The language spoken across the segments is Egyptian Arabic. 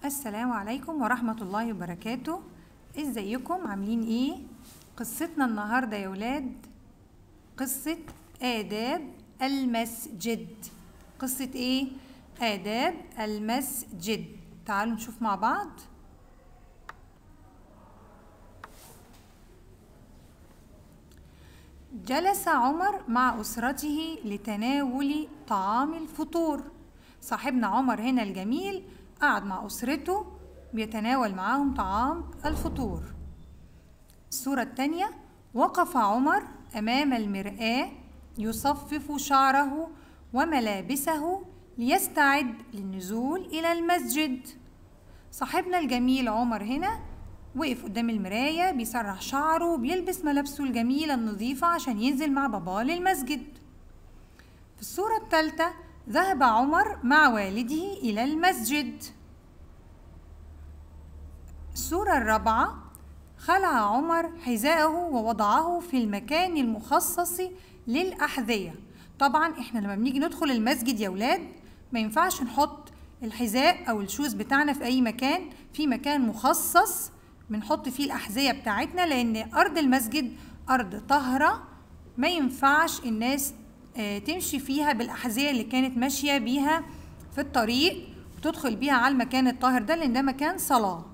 السلام عليكم ورحمة الله وبركاته ازيكم عاملين ايه قصتنا النهاردة يا ولاد قصة آداب المسجد قصة ايه آداب المسجد تعالوا نشوف مع بعض جلس عمر مع أسرته لتناول طعام الفطور صاحبنا عمر هنا الجميل قعد مع أسرته بيتناول معاهم طعام الفطور الصورة التانية وقف عمر أمام المرآة يصفف شعره وملابسه ليستعد للنزول إلى المسجد صاحبنا الجميل عمر هنا وقف قدام المراية بيسرح شعره وبيلبس ملابسه الجميلة النظيفة عشان ينزل مع باباه للمسجد في الصورة الثالثة ذهب عمر مع والده إلى المسجد الصورة الرابعة خلع عمر حذاءه ووضعه في المكان المخصص للأحذية طبعا احنا لما بنيجي ندخل المسجد يا ولاد ما ينفعش نحط الحذاء او الشوز بتاعنا في اي مكان في مكان مخصص بنحط فيه الأحذية بتاعتنا لأن أرض المسجد أرض طاهرة ما ينفعش الناس تمشي فيها بالأحذية اللي كانت ماشية بيها في الطريق وتدخل بيها على المكان الطاهر ده لأن ده مكان صلاة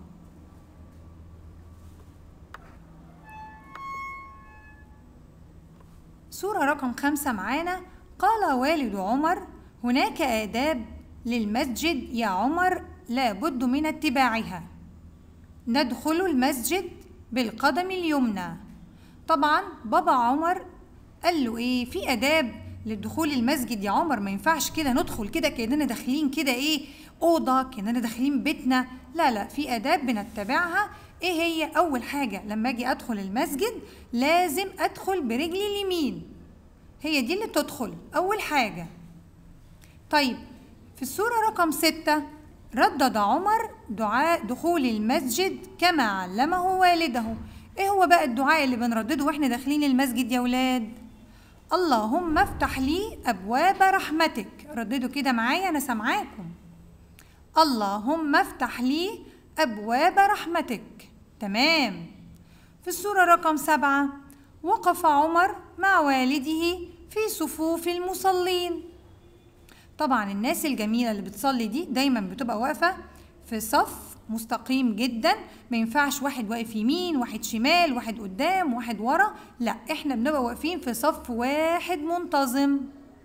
صورة رقم خمسة معانا قال والد عمر هناك آداب للمسجد يا عمر لا بد من اتباعها ندخل المسجد بالقدم اليمنى طبعا بابا عمر قال له ايه في اداب للدخول المسجد يا عمر ما ينفعش كده ندخل كده كاننا داخلين كده ايه اوضه كاننا داخلين بيتنا لا لا في اداب بنتبعها ايه هي اول حاجه لما اجي ادخل المسجد لازم ادخل برجلي اليمين هي دي اللي تدخل اول حاجه طيب في الصوره رقم ستة ردد عمر دعاء دخول المسجد كما علمه والده ايه هو بقى الدعاء اللي بنردده واحنا داخلين المسجد يا ولاد اللهم افتح لي ابواب رحمتك رددوا كده معايا انا سامعاكم اللهم افتح لي ابواب رحمتك تمام في السورة رقم سبعة وقف عمر مع والده في صفوف المصلين طبعا الناس الجميلة اللي بتصلي دي دايما بتبقى واقفة في صف مستقيم جدا ما ينفعش واحد واقف يمين واحد شمال واحد قدام واحد ورا لا احنا بنبقى واقفين في صف واحد منتظم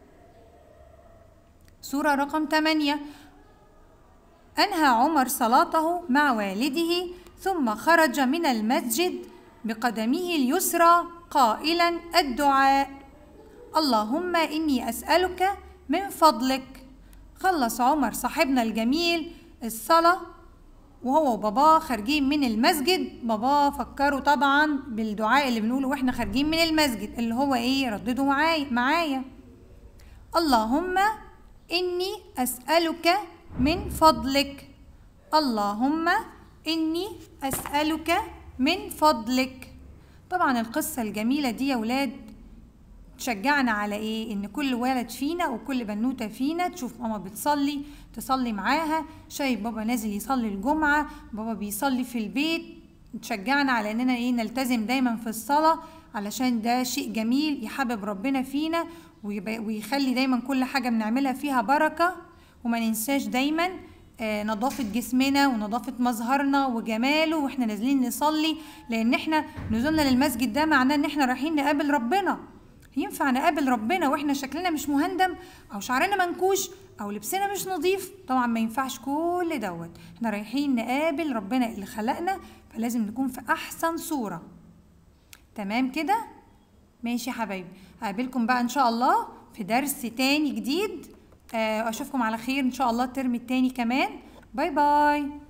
سورة رقم 8 أنهى عمر صلاته مع والده ثم خرج من المسجد بقدمه اليسرى قائلا الدعاء اللهم إني أسألك من فضلك خلص عمر صاحبنا الجميل الصلاة وهو وباباه خارجين من المسجد باباه فكروا طبعا بالدعاء اللي بنقوله واحنا خارجين من المسجد اللي هو ايه رددوا معايا معايا اللهم اني اسالك من فضلك اللهم اني اسالك من فضلك طبعا القصه الجميله دي يا ولاد تشجعنا على ايه ان كل ولد فينا وكل بنوته فينا تشوف ماما بتصلي تصلي معاها شايف بابا نازل يصلي الجمعه بابا بيصلي في البيت تشجعنا على اننا ايه نلتزم دايما في الصلاه علشان ده شيء جميل يحبب ربنا فينا ويخلي دايما كل حاجه بنعملها فيها بركه وما ننساش دايما آه نظافة جسمنا ونظافة مظهرنا وجماله واحنا نازلين نصلي لان احنا نزولنا للمسجد ده معناه ان احنا رايحين نقابل ربنا ينفع نقابل ربنا واحنا شكلنا مش مهندم او شعرنا منكوش او لبسنا مش نظيف طبعا ما ينفعش كل دوت احنا رايحين نقابل ربنا اللي خلقنا فلازم نكون في احسن صورة تمام كده ماشي يا حبايبي هقابلكم بقى ان شاء الله في درس تاني جديد اشوفكم على خير ان شاء الله الترم التاني كمان باي باي